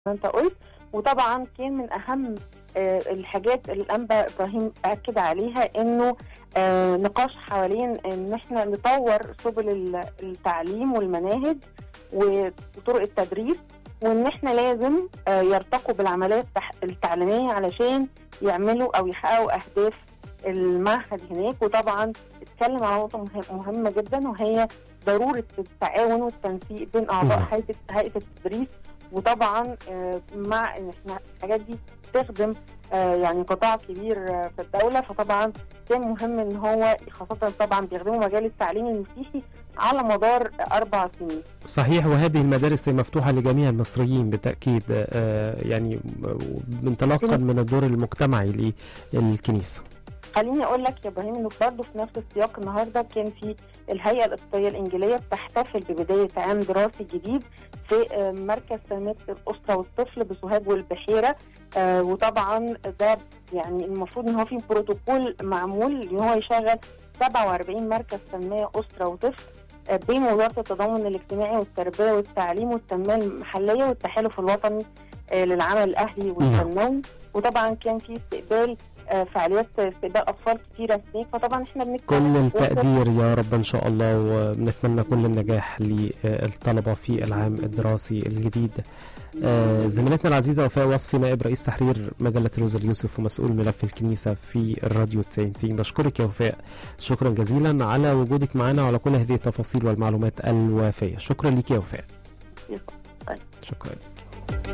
ما انت قلت وطبعا كان من اهم آه، الحاجات اللي الانبا ابراهيم اكد عليها انه آه، نقاش حوالين ان احنا نطور سبل ال- التعليم والمناهج وطرق التدريس وان احنا لازم آه، يرتقوا بالعمليات التح- التعليميه علشان يعملوا او يحققوا اهداف المعهد هناك وطبعا اتكلم على نقطه مه- مهمه جدا وهي ضروره التعاون والتنسيق بين اعضاء نعم. هيئه هيئه التدريس وطبعا آه، مع ان احنا الحاجات دي تخدم آه، يعني قطاع كبير آه، في الدوله فطبعا كان مهم ان هو خاصه طبعا بيخدموا مجال التعليم المسيحي على مدار اربع سنين. صحيح وهذه المدارس مفتوحة لجميع المصريين بالتأكيد آه، يعني انطلاقا من الدور المجتمعي للكنيسة خليني اقول لك يا ابراهيم انه برضه في نفس السياق النهارده كان في الهيئه القبطيه الانجيليه بتحتفل ببدايه عام دراسي جديد في آه، مركز تنميه الاسره والطفل بسوهاج والبحيره آه، وطبعا ده يعني المفروض ان هو في بروتوكول معمول ان هو يشغل 47 مركز تنميه اسره وطفل آه، بين وزاره التضامن الاجتماعي والتربيه والتعليم والتنميه المحليه والتحالف الوطني آه، للعمل الاهلي والتنموي وطبعا كان في استقبال آه، فعاليات استقبال اطفال كتيره هناك فطبعا احنا بنتكلم كل التقدير يا رب إن شاء الله وبنتمنى كل النجاح للطلبة في العام الدراسي الجديد آه، زميلتنا العزيزة وفاء وصفي نائب رئيس تحرير مجلة روز اليوسف ومسؤول ملف الكنيسة في الراديو 90 بشكرك يا وفاء شكرا جزيلا على وجودك معنا وعلى كل هذه التفاصيل والمعلومات الوافية شكرا لك يا وفاء شكرا